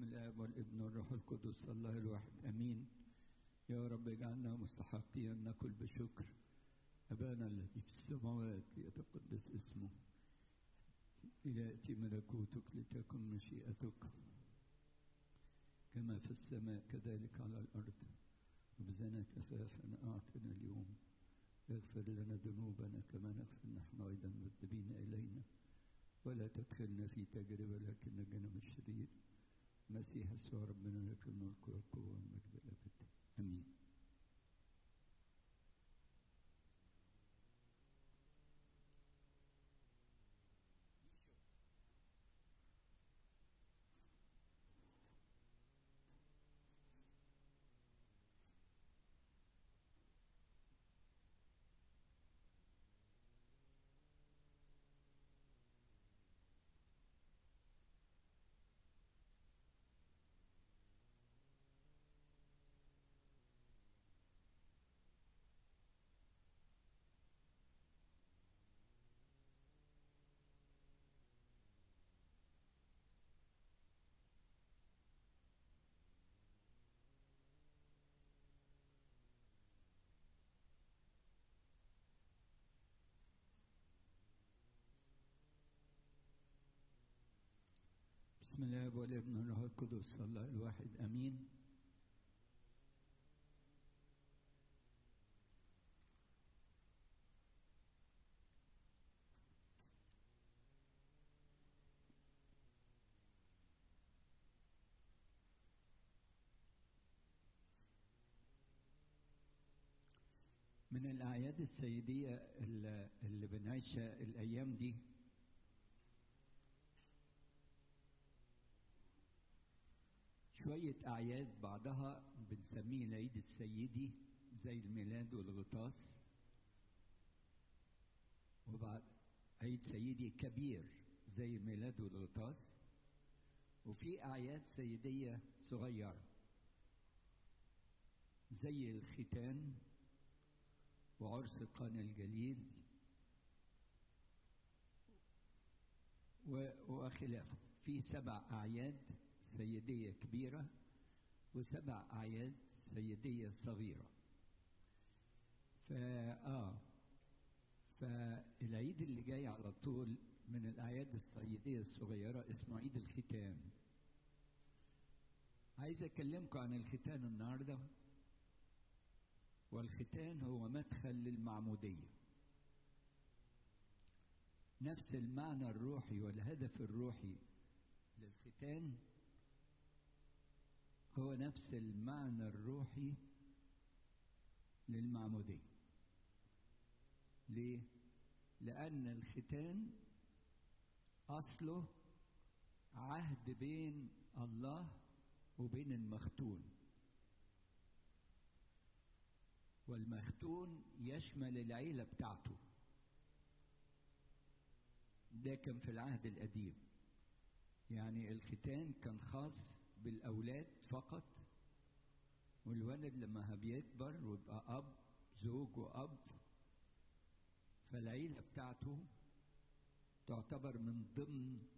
الاب والابن والروح القدس الله الواحد امين يا رب اجعلنا مستحقين ان ناكل بشكر ابانا الذي في السماوات ليتقدس اسمه لياتي ملكوتك لتكن مشيئتك كما في السماء كذلك على الارض وبزنا كفافنا اعطنا اليوم اغفر لنا ذنوبنا كما نغفر نحن ايضا المذنبين الينا ولا تدخلنا في تجربه لكن نجنا من الشرير مسيح يسوع ربنا لك الملك والقوه والمجد الابد امين بسم الله والابن والروح القدس الله الواحد امين من الأعياد السيدية اللي اللي بنعيشها الأيام دي شوية أعياد بعضها بنسميه العيد السيدي زي الميلاد والغطاس وبعد عيد سيدي كبير زي الميلاد والغطاس وفي أعياد سيدية صغيرة زي الختان وعرس قانا الجليل و- وخلافه في سبع أعياد سيدية كبيرة وسبع أعياد سيدية صغيرة فا آه فالعيد اللي جاي على طول من الأعياد السيدية الصغيرة اسمه عيد الختان عايز أكلمكم عن الختان النهاردة والختان هو مدخل للمعمودية نفس المعنى الروحي والهدف الروحي للختان هو نفس المعنى الروحي للمعمودية ليه؟ لأن الختان أصله عهد بين الله وبين المختون والمختون يشمل العيلة بتاعته ده كان في العهد القديم يعني الختان كان خاص بالأولاد فقط والولد لما بيكبر ويبقى أب زوج وأب فالعيلة بتاعته تعتبر من ضمن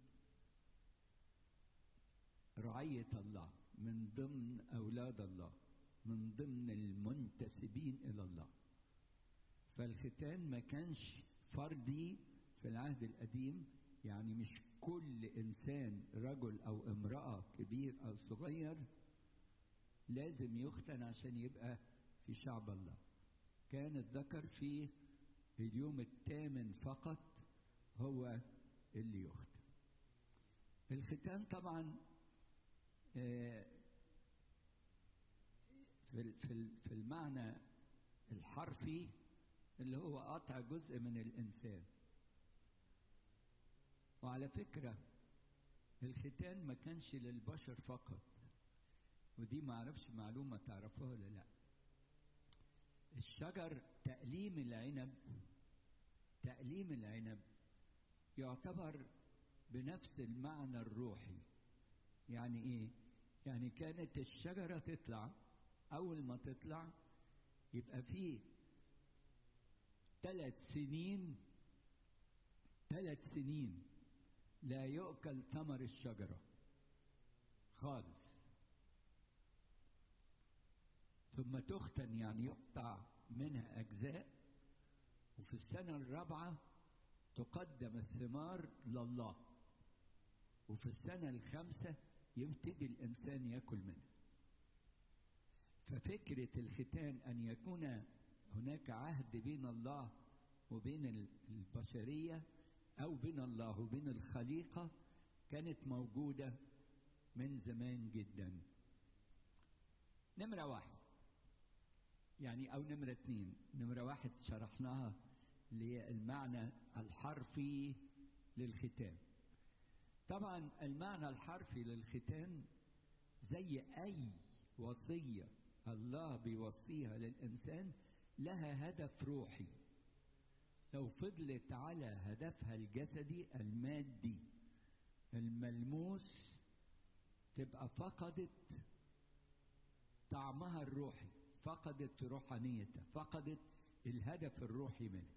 رعية الله من ضمن أولاد الله من ضمن المنتسبين إلى الله فالختان ما كانش فردي في العهد القديم يعني مش كل إنسان رجل أو امرأة كبير أو صغير لازم يختن عشان يبقى في شعب الله كان الذكر في اليوم الثامن فقط هو اللي يختن الختان طبعا آه، في ال- في ال- في المعنى الحرفي اللي هو قطع جزء من الانسان وعلى فكره الختان ما كانش للبشر فقط ودي ما اعرفش معلومه تعرفوها ولا لا الشجر تأليم العنب تأليم العنب يعتبر بنفس المعنى الروحي يعني ايه يعني كانت الشجره تطلع اول ما تطلع يبقى فيه ثلاث سنين ثلاث سنين لا يؤكل ثمر الشجره خالص ثم تختن يعني يقطع منها أجزاء وفي السنة الرابعة تقدم الثمار لله وفي السنة الخامسة يبتدي الإنسان يأكل منها ففكرة الختان أن يكون هناك عهد بين الله وبين البشرية أو بين الله وبين الخليقة كانت موجودة من زمان جدا نمرة واحد يعني أو نمرة اتنين نمرة واحد شرحناها للمعنى الحرفي للختان طبعا المعنى الحرفي للختان زي أي وصية الله بيوصيها للإنسان لها هدف روحي لو فضلت على هدفها الجسدي المادي الملموس تبقى فقدت طعمها الروحي فقدت روحانيتها فقدت الهدف الروحي منها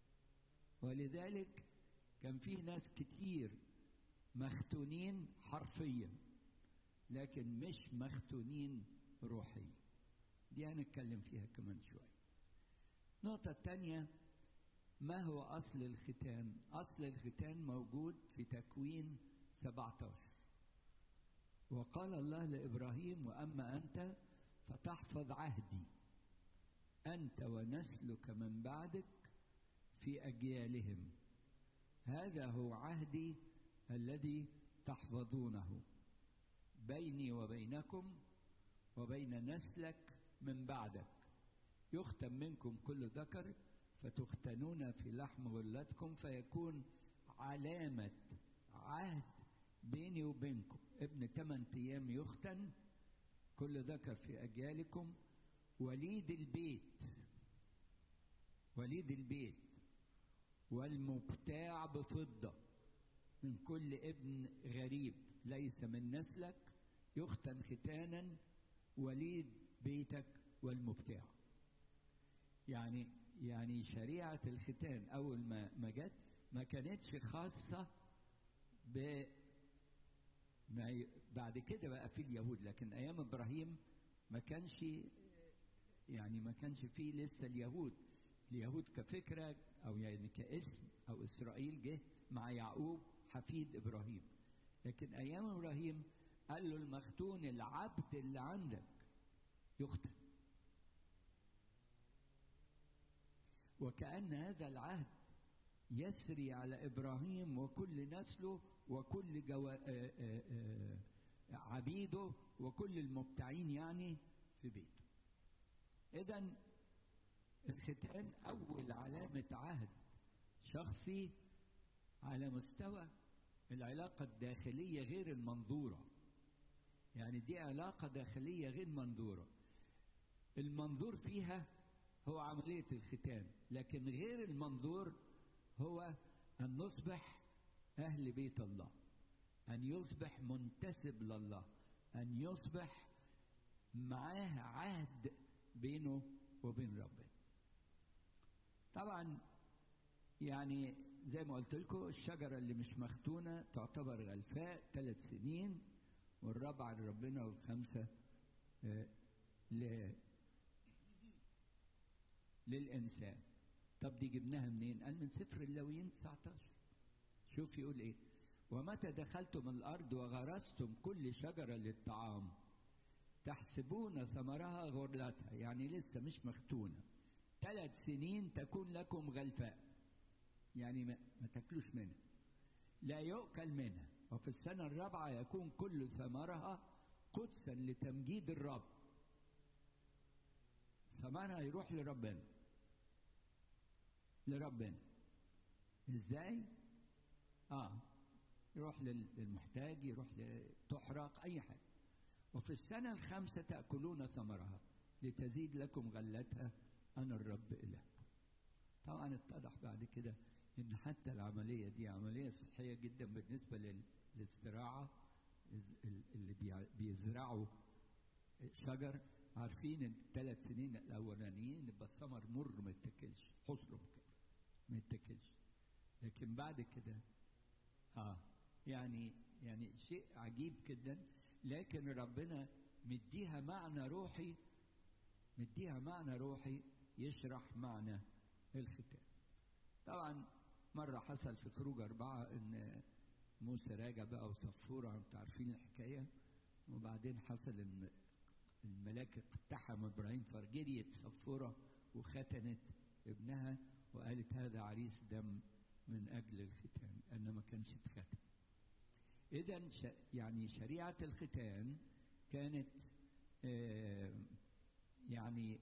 ولذلك كان في ناس كتير مختونين حرفيا لكن مش مختونين روحيا دي هنتكلم فيها كمان شوية النقطة الثانية ما هو أصل الختان أصل الختان موجود في تكوين 17 وقال الله لإبراهيم وأما أنت فتحفظ عهدي أنت ونسلك من بعدك في أجيالهم هذا هو عهدي الذي تحفظونه بيني وبينكم وبين نسلك من بعدك يختم منكم كل ذكر فتختنون في لحم غلتكم فيكون علامة عهد بيني وبينكم ابن ثمان أيام يختن كل ذكر في أجيالكم وليد البيت وليد البيت والمبتاع بفضة من كل ابن غريب ليس من نسلك يختن ختانا وليد بيتك والمبتاع يعني يعني شريعة الختان أول ما ما جت ما كانتش خاصة ب ما بعد كده بقى في اليهود لكن أيام إبراهيم ما كانش يعني ما كانش فيه لسه اليهود اليهود كفكرة أو يعني كاسم أو إسرائيل جه مع يعقوب حفيد إبراهيم لكن أيام إبراهيم قال له المختون العبد اللي عندك يختن وكأن هذا العهد يسري على إبراهيم وكل نسله وكل جوا... آآ آآ عبيده وكل المبتعين يعني في بيته إذا الختان أول علامة عهد شخصي على مستوى العلاقة الداخلية غير المنظورة يعني دي علاقة داخلية غير منظورة المنظور فيها هو عملية الختان لكن غير المنظور هو أن نصبح أهل بيت الله أن يصبح منتسب لله أن يصبح معاه عهد بينه وبين ربنا طبعا يعني زي ما قلت لكم الشجرة اللي مش مختونة تعتبر غلفاء ثلاث سنين والرابعة لربنا والخمسة آه ل... للإنسان طب دي جبناها منين؟ قال من سفر اللاويين 19 شوف يقول إيه ومتى دخلتم الأرض وغرستم كل شجرة للطعام تحسبون ثمرها غرلتها يعني لسه مش مختونة ثلاث سنين تكون لكم غلفاء يعني ما, ما تاكلوش منها لا يؤكل منها وفي السنة الرابعة يكون كل ثمرها قدسا لتمجيد الرب ثمرها يروح لربنا لربنا ازاي اه يروح للمحتاج يروح تحرق اي حاجه وفي السنه الخامسه تاكلون ثمرها لتزيد لكم غلتها انا الرب الهكم طبعا اتضح بعد كده ان حتى العمليه دي عمليه صحيه جدا بالنسبه للزراعه اللي بيزرعوا شجر عارفين ان الثلاث سنين الاولانيين يبقى الثمر مر ما يتاكلش حصرم كده ما يتاكلش لكن بعد كده اه يعني يعني شيء عجيب جدا لكن ربنا مديها معنى روحي مديها معنى روحي يشرح معنى الختان طبعا مرة حصل في خروج أربعة إن موسى راجع بقى وصفورة أنتوا عارفين الحكاية وبعدين حصل إن الملاك اقتحم إبراهيم فجريت صفورة وختنت ابنها وقالت هذا عريس دم من أجل الختان لأن ما كانش اتختن إذا ش... يعني شريعة الختان كانت آه يعني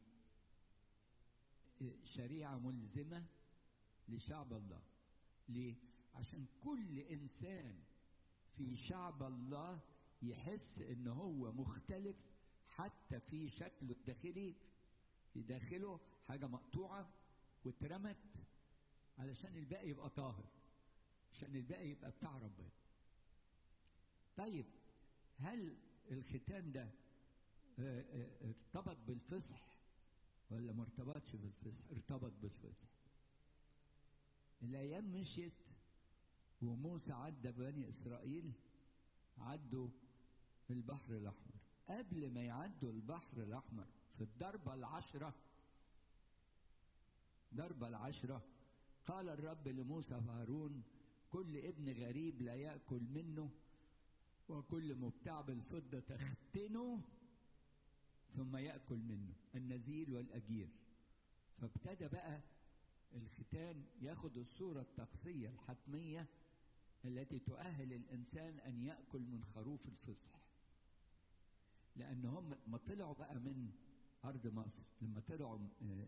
شريعة ملزمة لشعب الله ليه؟ عشان كل إنسان في شعب الله يحس إن هو مختلف حتى في شكله الداخلي في داخله حاجة مقطوعة واترمت علشان الباقي يبقى طاهر عشان الباقي يبقى بتاع ربنا طيب هل الختان ده ارتبط بالفصح ولا ما ارتبطش بالفصح ارتبط بالفصح الايام مشيت وموسى عدى بني اسرائيل عدوا البحر الاحمر قبل ما يعدوا البحر الاحمر في الضربه العشره ضربه العشره قال الرب لموسى وهارون كل ابن غريب لا ياكل منه وكل مبتاع بالفضه تختنه ثم ياكل منه النزيل والاجير فابتدى بقى الختان ياخد الصوره الطقسيه الحتميه التي تؤهل الانسان ان ياكل من خروف الفصح لان هم ما طلعوا بقى من ارض مصر لما طلعوا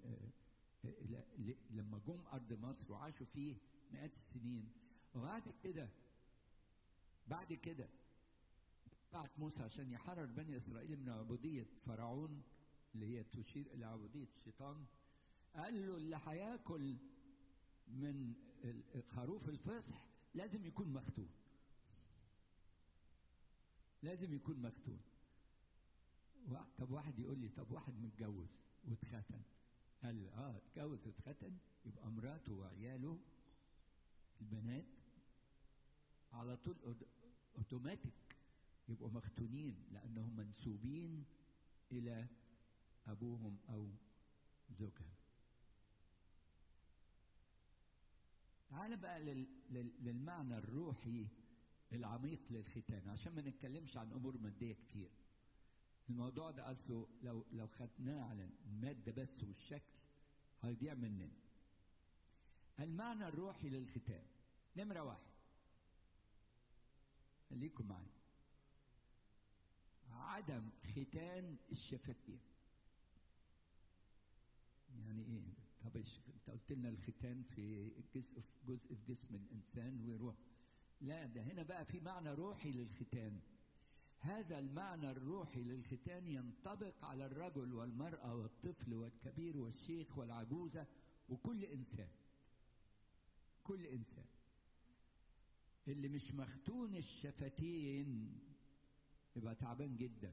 لما جم ارض مصر وعاشوا فيه مئات السنين وبعد كده بعد كده بعت موسى عشان يحرر بني اسرائيل من عبوديه فرعون اللي هي تشير الى عبوديه الشيطان قال له اللي هياكل من خروف الفصح لازم يكون مختون لازم يكون مختون طب واحد يقول لي طب واحد متجوز واتختن قال اه اتجوز واتختن يبقى مراته وعياله البنات على طول اوتوماتيك يبقوا مختونين لانهم منسوبين الى ابوهم او زوجها تعال بقى لل... لل... للمعنى الروحي العميق للختان عشان ما نتكلمش عن امور ماديه كتير الموضوع ده اصله لو لو خدناه على الماده بس والشكل هيضيع مننا المعنى الروحي للختان نمره واحد خليكم معايا عدم ختان الشفتين يعني ايه طب انت قلت لنا الختان في جزء في جزء في جسم الانسان ويروح لا ده هنا بقى في معنى روحي للختان هذا المعنى الروحي للختان ينطبق على الرجل والمرأة والطفل والكبير والشيخ والعجوزة وكل إنسان كل إنسان اللي مش مختون الشفتين يبقى تعبان جدا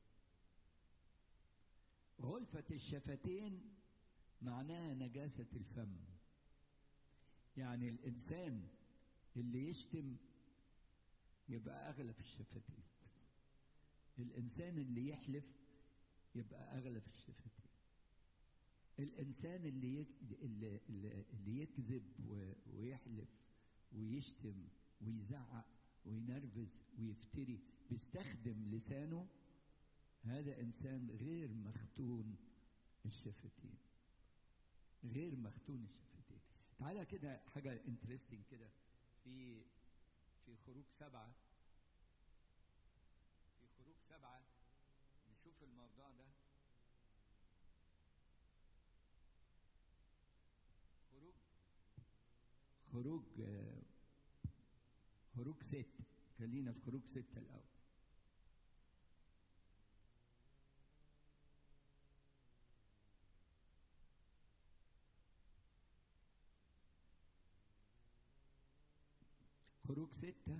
غلفة الشفتين معناها نجاسة الفم يعني الإنسان اللي يشتم يبقى أغلى في الشفتين الإنسان اللي يحلف يبقى أغلى في الشفتين الإنسان اللي يك... اللي, اللي يكذب ويحلف ويشتم ويزعق وينرفز ويفتري بيستخدم لسانه هذا إنسان غير مختون الشفتين غير مختون الشفتين تعالى كده حاجة انترستنج كده في في خروج سبعة في خروج سبعة نشوف الموضوع ده خروج خروج خروج ست خلينا في خروج ستة الأول خروج ستة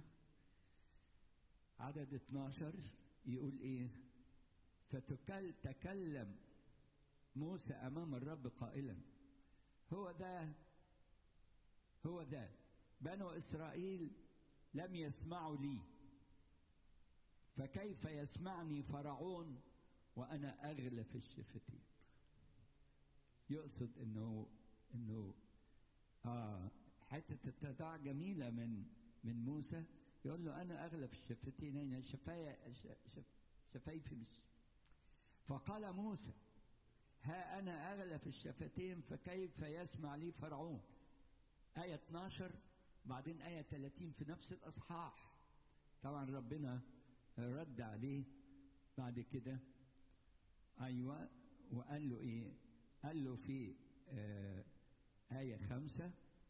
عدد 12 يقول ايه فتكل تكلم موسى امام الرب قائلا هو ده هو ده بنو اسرائيل لم يسمعوا لي فكيف يسمعني فرعون وأنا أغلف الشفتين يقصد إنه إنه آه حتة التضاع جميلة من من موسى يقول له أنا أغلف الشفتين هنا شفايا شف شفايفي مش فقال موسى ها أنا أغلف الشفتين فكيف يسمع لي فرعون آية 12 بعدين آية 30 في نفس الأصحاح طبعا ربنا رد عليه بعد كده أيوة وقال له إيه قال له في آه آية خمسة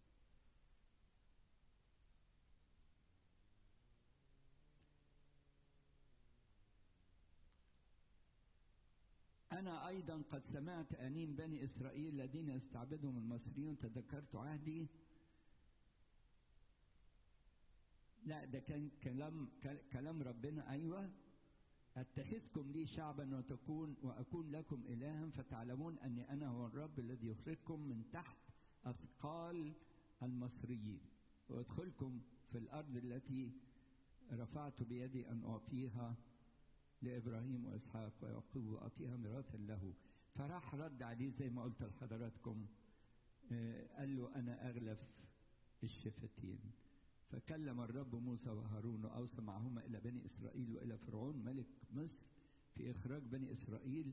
أنا أيضا قد سمعت أنين بني إسرائيل الذين يستعبدهم المصريون تذكرت عهدي لا ده كان كلام كلام ربنا أيوة أتخذكم لي شعبا وتكون وأكون لكم إلها فتعلمون أني أنا هو الرب الذي يخرجكم من تحت أثقال المصريين وأدخلكم في الأرض التي رفعت بيدي أن أعطيها لابراهيم واسحاق ويعقوب واعطيها ميراثا له فراح رد عليه زي ما قلت لحضراتكم قال له انا اغلف الشفتين فكلم الرب موسى وهارون واوصى معهما الى بني اسرائيل والى فرعون ملك مصر في اخراج بني اسرائيل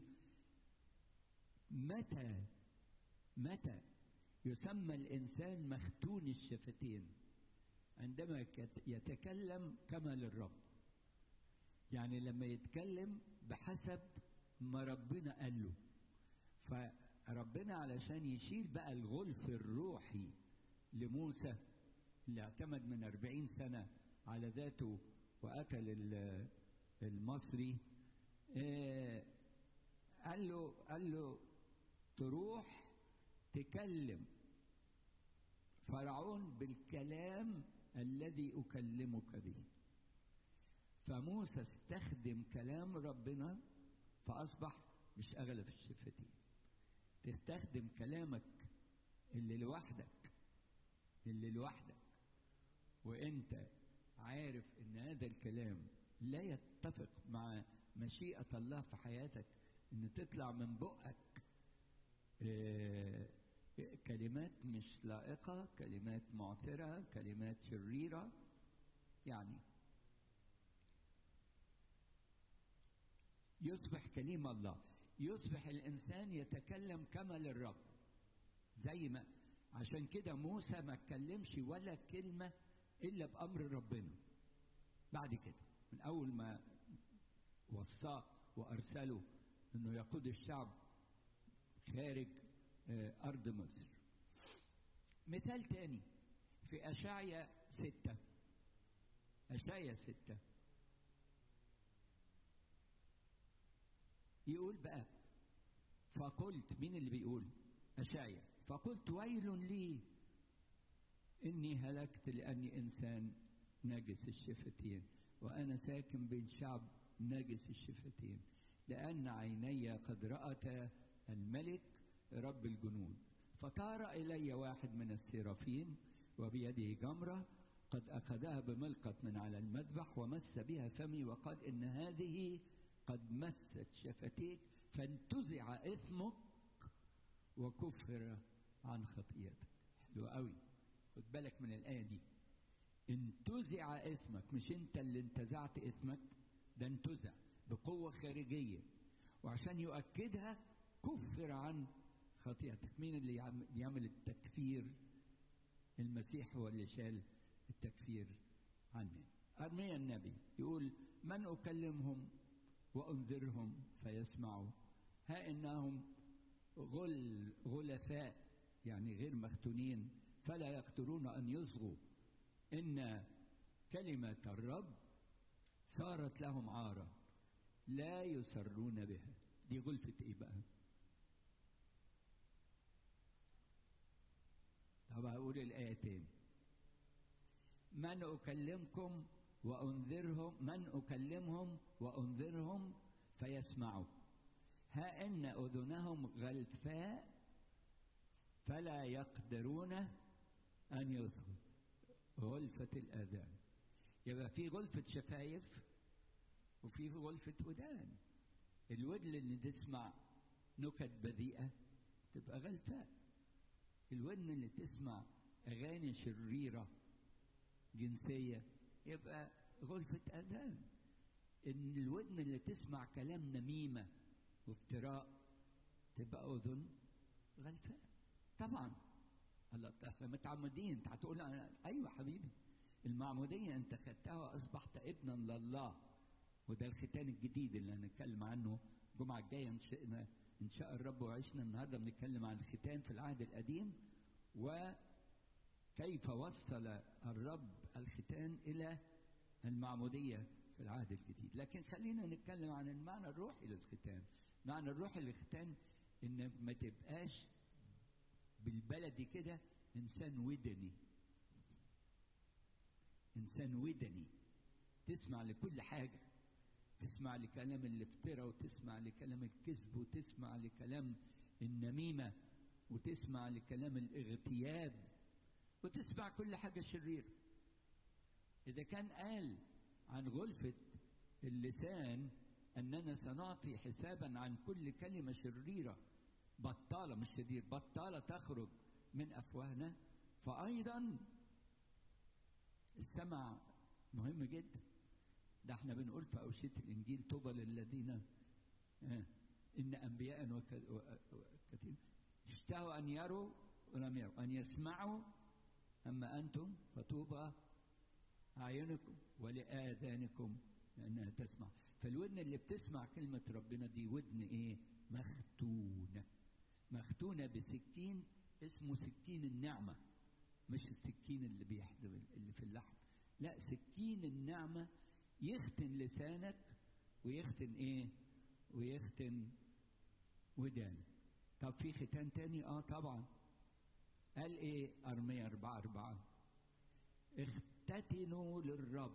متى متى يسمى الانسان مختون الشفتين عندما يتكلم كما للرب يعني لما يتكلم بحسب ما ربنا قال له فربنا علشان يشيل بقى الغلف الروحي لموسى اللي اعتمد من أربعين سنة على ذاته وقتل المصري قال له قال له تروح تكلم فرعون بالكلام الذي أكلمك به فموسى استخدم كلام ربنا فأصبح مش أغلف الشفتين تستخدم كلامك اللي لوحدك اللي لوحدك وانت عارف ان هذا الكلام لا يتفق مع مشيئة الله في حياتك ان تطلع من بقك آه كلمات مش لائقة كلمات معثرة كلمات شريرة يعني يصبح كليم الله يصبح الانسان يتكلم كما للرب زي ما عشان كده موسى ما اتكلمش ولا كلمه الا بامر ربنا بعد كده من اول ما وصاه وارسله انه يقود الشعب خارج ارض مصر مثال تاني في اشعيا ستة اشعيا ستة يقول بقى فقلت مين اللي بيقول أشعيا فقلت ويل لي إني هلكت لأني إنسان نجس الشفتين وأنا ساكن بين شعب نجس الشفتين لأن عيني قد رأتا الملك رب الجنود فطار إلي واحد من السرافين وبيده جمرة قد أخذها بملقط من على المذبح ومس بها فمي وقال إن هذه قد مست شفتيك فانتزع اسمك وكفر عن خطيئتك حلو قوي خد بالك من الآية دي انتزع اسمك مش انت اللي انتزعت اسمك ده انتزع بقوة خارجية وعشان يؤكدها كفر عن خطيئتك مين اللي يعمل التكفير المسيح هو اللي شال التكفير عنه أرميا النبي يقول من أكلمهم وأنذرهم فيسمعوا ها إنهم غل غلفاء يعني غير مختونين فلا يقدرون أن يصغوا إن كلمة الرب صارت لهم عارة لا يسرون بها دي غلفة إيه بقى طب هقول الآيتين من أكلمكم وأنذرهم من أكلمهم وأنذرهم فيسمعوا ها إن أذنهم غلفاء فلا يقدرون أن يصغوا غلفة الآذان يبقى في غلفة شفايف وفي غلفة ودان الودن اللي تسمع نكت بذيئة تبقى غلفاء الودن اللي تسمع أغاني شريرة جنسية يبقى غلفة أذان إن الودن اللي تسمع كلام نميمة وافتراء تبقى أذن غلفاء طبعا الله احنا متعمدين انت هتقول أنا- ايوه حبيبي المعموديه انت خدتها واصبحت ابنا لله وده الختان الجديد اللي هنتكلم عنه الجمعه الجايه ان شئنا ان شاء الرب وعشنا النهارده بنتكلم عن الختان في العهد القديم وكيف وصل الرب الختان الى المعموديه في العهد الجديد لكن خلينا نتكلم عن المعنى الروحي للختان معنى الروحي للختان انك ما تبقاش بالبلدي كده انسان ودني انسان ودني تسمع لكل حاجه تسمع لكلام الافتراء وتسمع لكلام الكذب وتسمع لكلام النميمه وتسمع لكلام الاغتياب وتسمع كل حاجه شريره اذا كان قال عن غلفه اللسان اننا سنعطي حسابا عن كل كلمه شريره بطاله مش شرير بطاله تخرج من افواهنا فايضا السمع مهم جدا ده احنا بنقول في أوشية الإنجيل طوبى للذين آه إن أنبياء وك- و- وكثير اشتهوا أن يروا ولم يروا أن يسمعوا أما أنتم فطوبى أعينكم ولآذانكم لأنها تسمع فالودن اللي بتسمع كلمة ربنا دي ودن إيه مختونة مختونة بسكين اسمه سكين النعمة مش السكين اللي بيحدم اللي في اللحم لا سكين النعمة يختن لسانك ويختن ايه ويختن ودانك طب في ختان تاني اه طبعا قال ايه ارمية اربعة اربعة اختتنوا للرب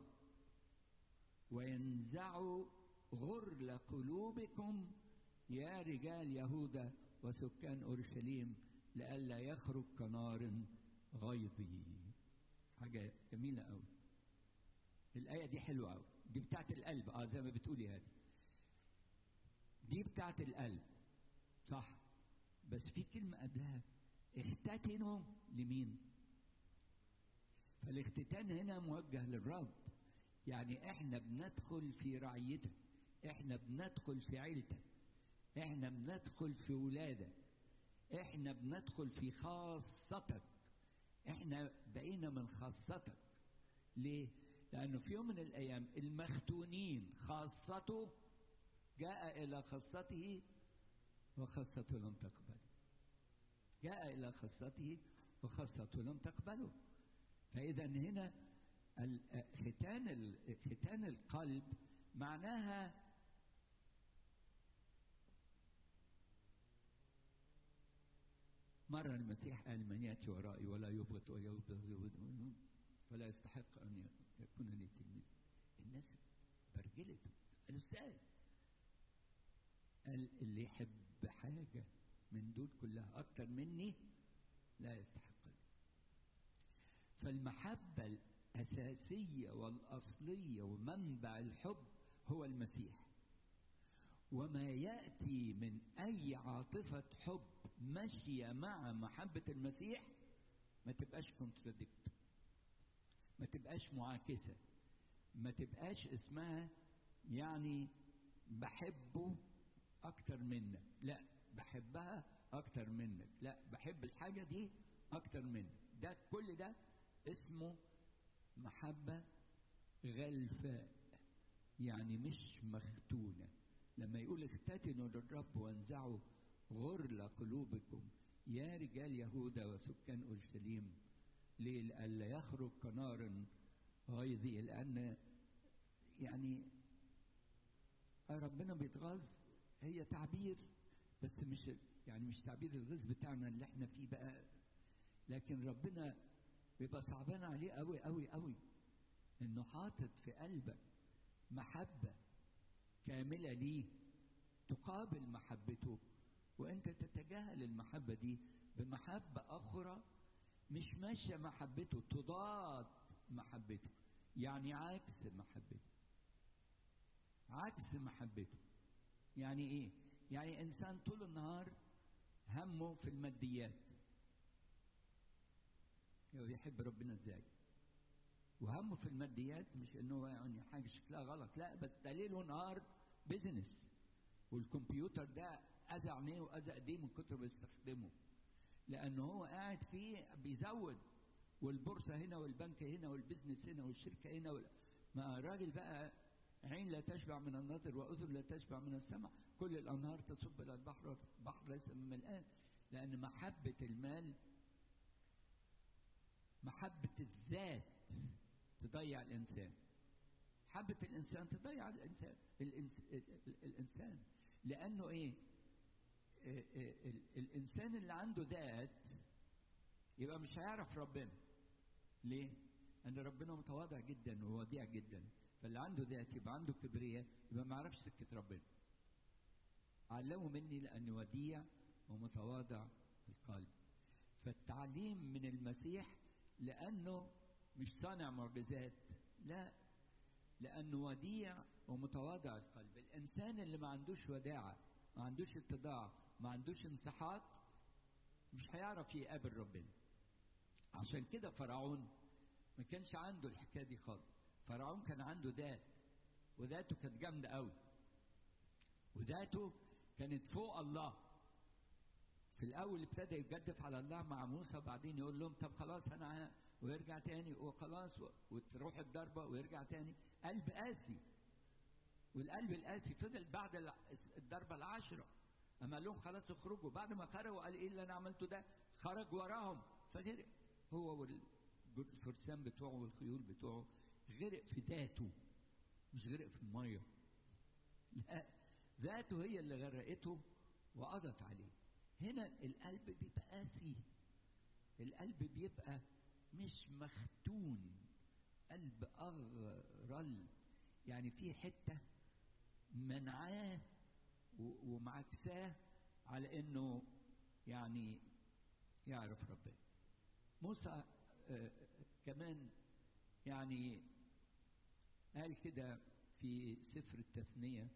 وينزعوا غرل قلوبكم يا رجال يهوذا وسكان اورشليم لئلا يخرج كنار غيظي حاجه جميله قوي الايه دي حلوه قوي دي بتاعت القلب اه زي ما بتقولي هذه دي بتاعت القلب صح بس في كلمه قبلها اختتنوا لمين فالاختتان هنا موجه للرب يعني احنا بندخل في رعيتك احنا بندخل في عيلتك احنا بندخل في ولادك احنا بندخل في خاصتك احنا بقينا من خاصتك ليه لانه في يوم من الايام المختونين خاصته جاء الى خاصته وخاصته لم تقبله جاء الى خاصته وخاصته لم تقبله فاذا هنا ال- ختان ال- ختان القلب معناها مرة المسيح قال من يأتي ورائي ولا يبغض ويبغض فلا يستحق أن يكون لي تلميذ الناس برجلت قالوا ازاي؟ قال اللي يحب حاجة من دول كلها أكتر مني لا يستحقني فالمحبة الأساسية والأصلية ومنبع الحب هو المسيح وما يأتي من أي عاطفة حب ماشية مع محبة المسيح ما تبقاش كونتراديكت ما تبقاش معاكسة ما تبقاش اسمها يعني بحبه أكتر منك لا بحبها أكتر منك لا بحب الحاجة دي أكتر منك ده كل ده اسمه محبة غلفاء يعني مش مختونة لما يقول اختتنوا للرب وانزعوا غرل قلوبكم يا رجال يهوذا وسكان اورشليم ليه لئلا يخرج كنار غيظي لان يعني ربنا بيتغاظ هي تعبير بس مش يعني مش تعبير الغيظ بتاعنا اللي احنا فيه بقى لكن ربنا بيبقى صعبان عليه قوي قوي قوي انه حاطط في قلبك محبه كامله ليه تقابل محبته وانت تتجاهل المحبه دي بمحبه اخرى مش ماشيه محبته تضاد محبته يعني عكس محبته عكس عكس محبته يعني ايه يعني انسان طول النهار همه في الماديات يبقى بيحب ربنا ازاي وهمه في الماديات مش انه يعني حاجه شكلها غلط لا بس ده ليل ونهار بيزنس والكمبيوتر ده اذى عينيه واذى ايديه من كتر ما بيستخدمه لانه هو قاعد فيه بيزود والبورصه هنا والبنك هنا والبزنس هنا والشركه هنا وال... ما الراجل بقى عين لا تشبع من النظر واذن لا تشبع من السمع كل الانهار تصب الى البحر البحر ليس من ملآن لان محبه المال محبه الذات تضيع الانسان محبه الانسان تضيع الانسان الإنس... الانسان لانه ايه ال... ال... الانسان اللي عنده ذات يبقى مش هيعرف ربنا ليه؟ ان ربنا متواضع جدا ووديع جدا فاللي عنده ذات يبقى عنده كبرياء يبقى ما يعرفش سكه ربنا علموا مني لاني وديع ومتواضع القلب فالتعليم من المسيح لانه مش صانع معجزات لا لانه وديع ومتواضع القلب الانسان اللي ما عندوش وداعه ما عندوش اتضاع ما عندوش انسحاق مش هيعرف يقابل ربنا عشان كده فرعون ما كانش عنده الحكايه دي خالص فرعون كان عنده ذات وذاته كانت جامده قوي وذاته كانت فوق الله في الاول ابتدى يتجدف على الله مع موسى بعدين يقول لهم طب خلاص انا ويرجع تاني وخلاص وتروح الضربه ويرجع تاني قلب قاسي والقلب القاسي فضل بعد الضربه العشره اما قال لهم خلاص اخرجوا بعد ما خرجوا قال ايه اللي انا عملته ده خرج وراهم فغرق هو والفرسان بتوعه والخيول بتوعه غرق في ذاته مش غرق في الميه لا ذاته هي اللي غرقته وقضت عليه هنا القلب بيبقى قاسي القلب بيبقى مش مختون قلب اغرل يعني في حته منعاه ومعكساه على انه يعني يعرف ربنا موسى آه كمان يعني قال كده في سفر التثنية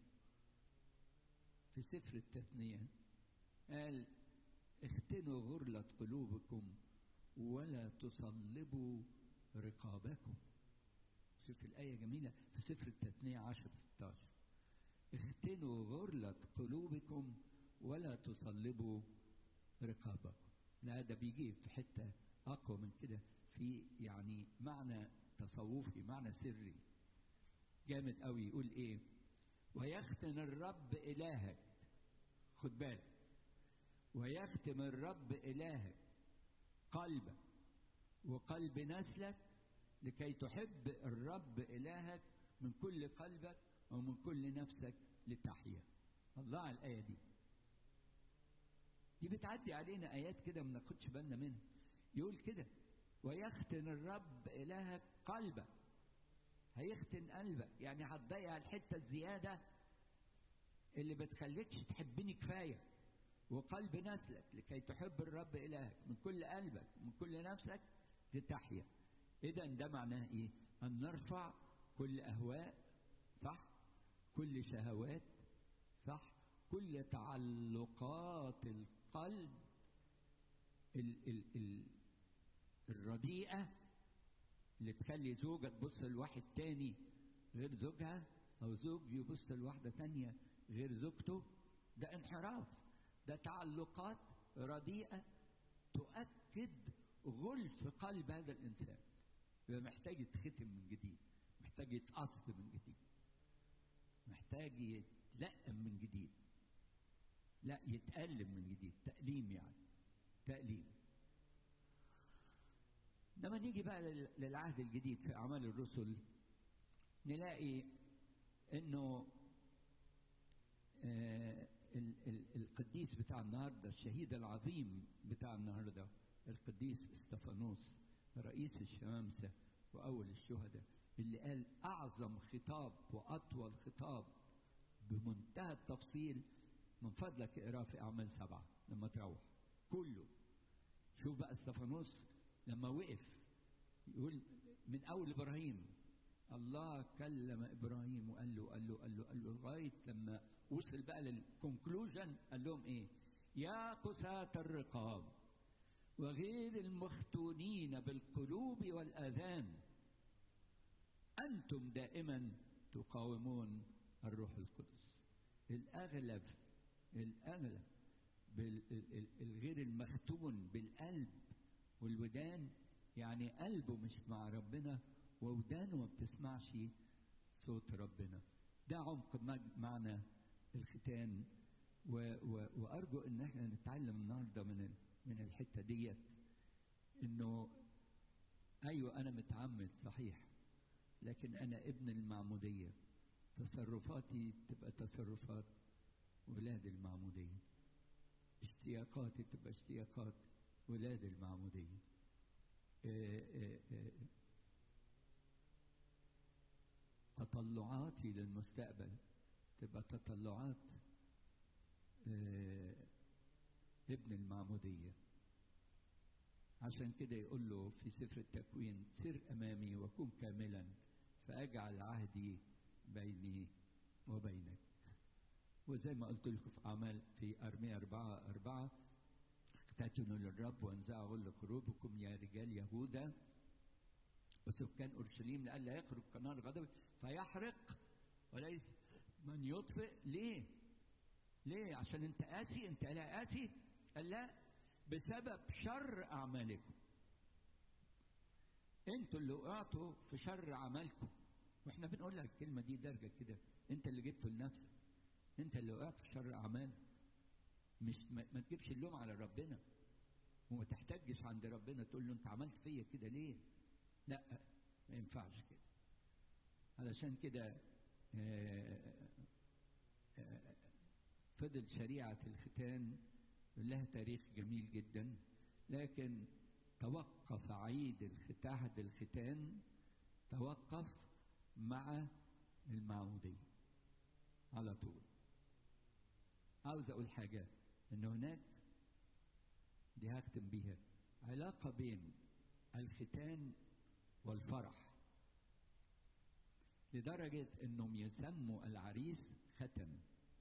في سفر التثنية قال اختنوا غرلة قلوبكم ولا تصلبوا رقابكم شوف الآية جميلة في سفر التثنية 10 16 اختنوا غرلة قلوبكم ولا تصلبوا رقابكم لا ده بيجي في حتة أقوى من كده في يعني معنى تصوفي معنى سري جامد قوي يقول ايه ويختن الرب إلهك خد بالك ويختم الرب إلهك قلبك وقلب نسلك لكي تحب الرب إلهك من كل قلبك ومن كل نفسك لتحيا الله على الآية دي دي بتعدي علينا آيات كده ما ناخدش بالنا منها يقول كده ويختن الرب إلهك قلبك هيختن قلبك يعني هتضيع الحتة الزيادة اللي بتخليكش تحبني كفاية وقلب نسلك لكي تحب الرب إلهك من كل قلبك من كل نفسك لتحيا إذا ده معناه إيه؟ أن نرفع كل أهواء صح؟ كل شهوات صح؟ كل تعلقات القلب ال ال ال الرديئة اللي تخلي زوجة تبص لواحد تاني غير زوجها أو زوج يبص لواحدة تانية غير زوجته ده انحراف ده تعلقات رديئة تؤكد غلف قلب هذا الإنسان يبقى محتاج يتختم من جديد محتاج يتقص من جديد محتاج يتلقم من جديد لا يتألم من جديد تأليم يعني تأليم لما نيجي بقى للعهد الجديد في أعمال الرسل نلاقي إنه آه ال ال القديس بتاع النهارده الشهيد العظيم بتاع النهارده القديس استفانوس رئيس الشمامسه واول الشهداء اللي قال اعظم خطاب واطول خطاب بمنتهى التفصيل من فضلك اقراه في اعمال سبعه لما تروح كله شوف بقى استفانوس لما وقف يقول من اول ابراهيم الله كلم ابراهيم وقال له قال له قال له قال له لغايه لما وصل بقى للكونكلوجن قال لهم ايه؟ يا قساة الرقاب وغير المختونين بالقلوب والاذان انتم دائما تقاومون الروح القدس الاغلب الاغلب الغير المختون بالقلب والودان يعني قلبه مش مع ربنا وودانه ما بتسمعش صوت ربنا ده عمق معنى الختان و و وارجو ان احنا نتعلم النهارده من من الحته ديت انه ايوه انا متعمد صحيح لكن انا ابن المعموديه تصرفاتي تبقى تصرفات ولاد المعموديه اشتياقاتي تبقى اشتياقات ولاد المعموديه اه اه اه تطلعاتي للمستقبل تبقى تطلعات ابن المعمودية عشان كده يقول له في سفر التكوين سر أمامي وكن كاملا فأجعل عهدي بيني وبينك وزي ما قلت لكم في أعمال في أرمية أربعة أربعة اقتتلوا للرب وانزعوا غل قلوبكم يا رجال يهوذا وسكان أورشليم لئلا يخرج كنار غضب فيحرق وليس من يطفئ ليه؟ ليه؟ عشان أنت قاسي؟ أنت لا قاسي؟ قال لا بسبب شر أعمالكم. أنتوا اللي وقعتوا في شر أعمالكم. واحنا بنقول لك الكلمة دي درجة كده، أنت اللي جبته لنفسك. أنت اللي وقعت في شر أعمالك. مش ما, ما تجيبش اللوم على ربنا. وما تحتجش عند ربنا تقول له أنت عملت فيا كده ليه؟ لا ما ينفعش كده. علشان كده فضل شريعة الختان لها تاريخ جميل جدا لكن توقف عيد عهد الختان توقف مع المعمودية على طول عاوز أقول حاجة إن هناك دي هختم بيها علاقة بين الختان والفرح لدرجة انهم يسموا العريس ختن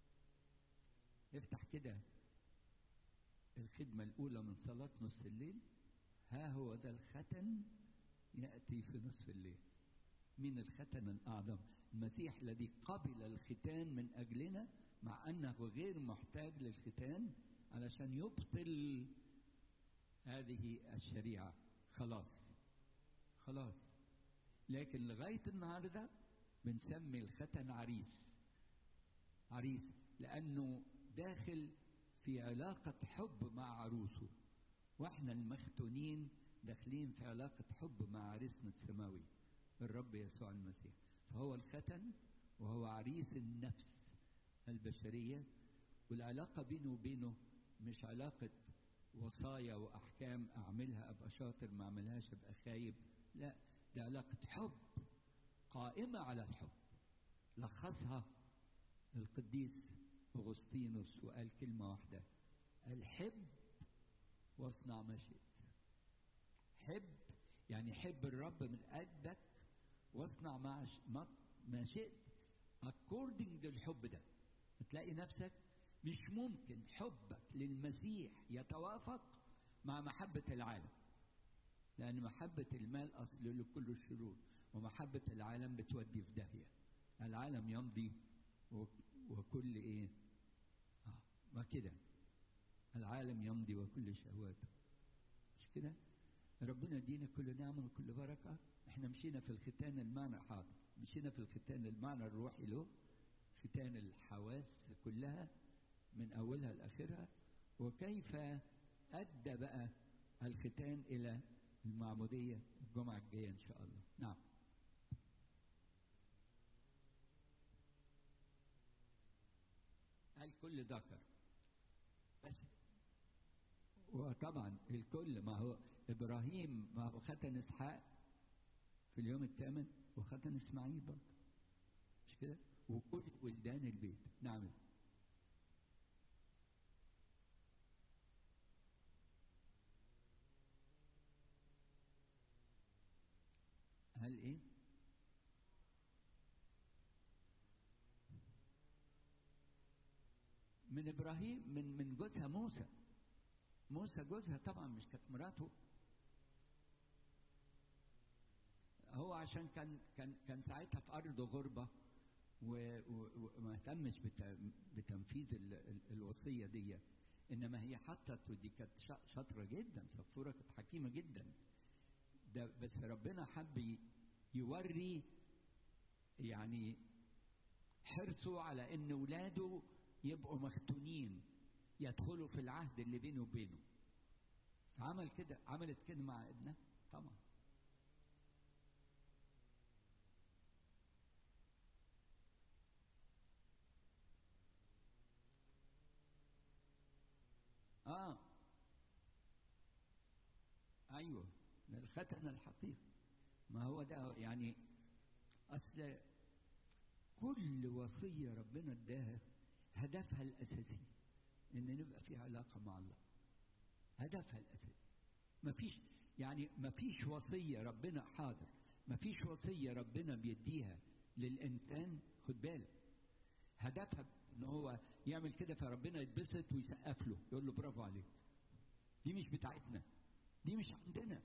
افتح كده الخدمة الأولى من صلاة نصف الليل ها هو ده الختن يأتي في نصف الليل مين الختن الأعظم المسيح الذي قبل الختان من أجلنا مع أنه غير محتاج للختان علشان يبطل هذه الشريعة خلاص خلاص لكن لغاية النهاردة بنسمي الختن عريس عريس لأنه داخل في علاقة حب مع عروسه واحنا المختونين داخلين في علاقة حب مع عريسنا السماوي الرب يسوع المسيح فهو الختن وهو عريس النفس البشرية والعلاقة بينه وبينه مش علاقة وصايا وأحكام أعملها أبقى شاطر ما أعملهاش أبقى خايب لا ده علاقة حب قائمة على الحب لخصها القديس أغسطينوس وقال كلمة واحدة الحب واصنع ما شئت حب يعني حب الرب من قلبك واصنع ما ما, ما شئت according للحب ده تلاقي نفسك مش ممكن حبك للمسيح يتوافق مع محبة العالم لأن محبة المال أصل لكل الشرور ومحبة العالم بتودي في داهية العالم يمضي وكل إيه آه ما كده العالم يمضي وكل شهواته مش كده ربنا يدينا كل نعمة وكل بركة احنا مشينا في الختان المعنى حاضر مشينا في الختان المعنى الروحي له ختان الحواس كلها من أولها لآخرها وكيف أدى بقى الختان إلى المعمودية الجمعة الجاية إن شاء الله نعم الكل ذكر بس وطبعا الكل ما هو ابراهيم ما هو ختن اسحاق في اليوم الثامن وختن اسماعيل برضه مش كده وكل ولدان البيت نعم هل ايه من ابراهيم من من جوزها موسى موسى جوزها طبعا مش كانت مراته هو عشان كان كان كان ساعتها في ارض غربه وما اهتمش بتنفيذ ال ال الوصيه دي انما هي حطت ودي كانت شاطره جدا صفوره كانت حكيمه جدا ده بس ربنا حب يوري يعني حرصه على ان ولاده يبقوا مختونين يدخلوا في العهد اللي بينه وبينه فعمل كده عملت كده مع ابنها طبعا اه ايوه ده الختن الحقيقي ما هو ده يعني اصل كل وصيه ربنا اداها هدفها الاساسي ان نبقى في علاقه مع الله هدفها الاساسي مفيش يعني مفيش وصيه ربنا حاضر مفيش وصيه ربنا بيديها للانسان خد بالك هدفها ان هو يعمل كده فربنا يتبسط ويسقف له يقول له برافو عليك دي مش بتاعتنا دي مش عندنا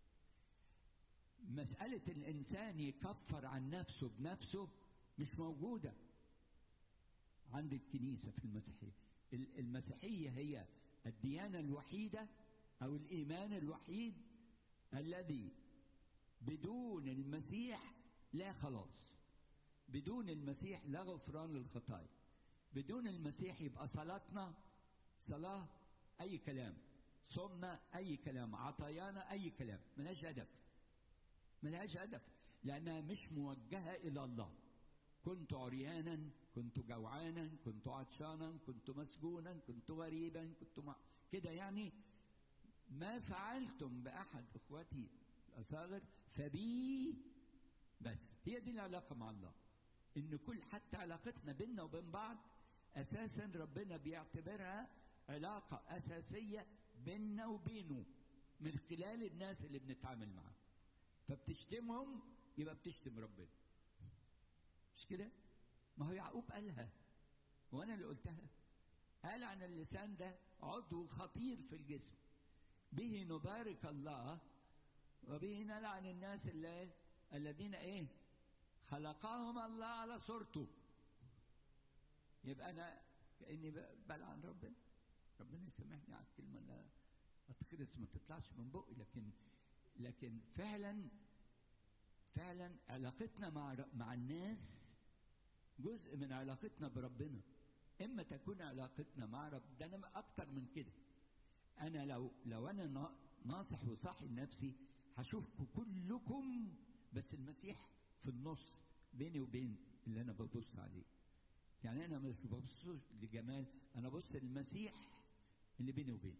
مسألة الإنسان يكفر عن نفسه بنفسه مش موجودة عند الكنيسة في المسيحية المسيحية هي الديانة الوحيدة أو الإيمان الوحيد الذي بدون المسيح لا خلاص بدون المسيح لا غفران للخطايا بدون المسيح يبقى صلاتنا صلاة أي كلام صومنا أي كلام عطايانا أي كلام ملهاش هدف ملهاش هدف لأنها مش موجهة إلى الله كنت عريانا كنت جوعانا كنت عطشانا كنت مسجونا كنت غريبا كنت مع... كده يعني ما فعلتم بأحد إخوتي الأصاغر فبي بس هي دي العلاقة مع الله إن كل حتى علاقتنا بيننا وبين بعض أساسا ربنا بيعتبرها علاقة أساسية بيننا وبينه من خلال الناس اللي بنتعامل معاهم فبتشتمهم يبقى بتشتم ربنا مش كده؟ ما هو يعقوب قالها وانا اللي قلتها قال عن اللسان ده عضو خطير في الجسم به نبارك الله وبه نلعن الناس اللي الذين ايه خلقهم الله على صورته يبقى انا كاني بلعن ربنا ربنا يسامحني على الكلمه اللي اتخرس ما تطلعش من بقي لكن لكن فعلا فعلا علاقتنا مع مع الناس جزء من علاقتنا بربنا اما تكون علاقتنا مع رب ده انا اكتر من كده انا لو لو انا ناصح وصاحي لنفسي هشوفكم كلكم بس المسيح في النص بيني وبين اللي انا ببص عليه يعني انا مش ببص لجمال انا ببص للمسيح اللي بيني وبينه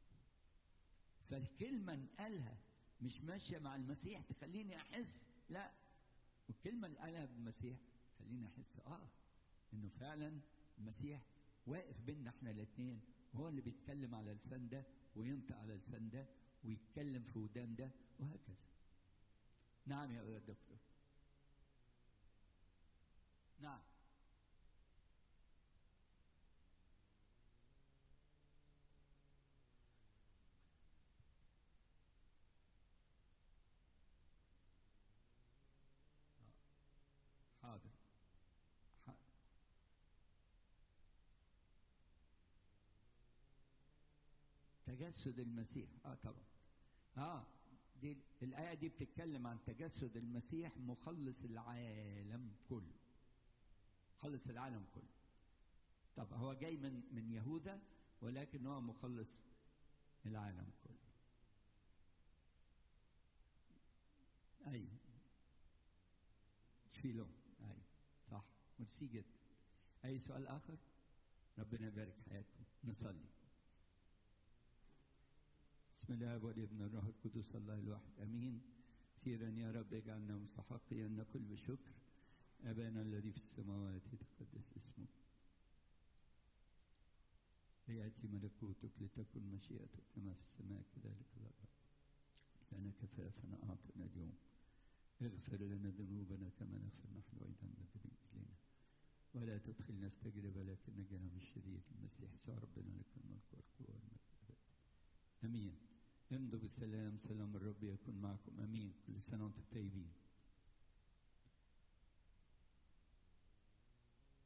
فالكلمه نقالها مش ماشيه مع المسيح تخليني احس لا والكلمه اللي قالها بالمسيح خليني احس اه انه فعلا المسيح واقف بيننا احنا الاثنين هو اللي بيتكلم على لسان ده وينطق على لسان ده ويتكلم في ودان ده وهكذا نعم يا دكتور نعم حاضر حاضر تجسد المسيح اه طبعا اه دي الآية دي بتتكلم عن تجسد المسيح مخلص العالم كله مخلص العالم كله طب هو جاي من من يهوذا ولكن هو مخلص العالم كله ايوه شيلون ايوه صح ميرسي جدا اي سؤال اخر ربنا يبارك حياتكم نصلي بسم الله والابن الروح القدس الله الواحد امين خيرا يا رب اجعلنا مستحقين ان نقول بشكر ابانا الذي في السماوات يتقدس اسمك لياتي ملكوتك لتكن مشيئتك كما في السماء كذلك في الارض لنا كفافنا اعطنا اليوم اغفر لنا ذنوبنا كما نغفر نحن ايضا مذنبين الينا ولا تدخلنا في تجربة لكن نجنا من الشرير المسيح يسوع ربنا لك الملك والقوة والمجد امين امضوا بالسلام سلام الرب يكون معكم امين كل سنه وانتم طيبين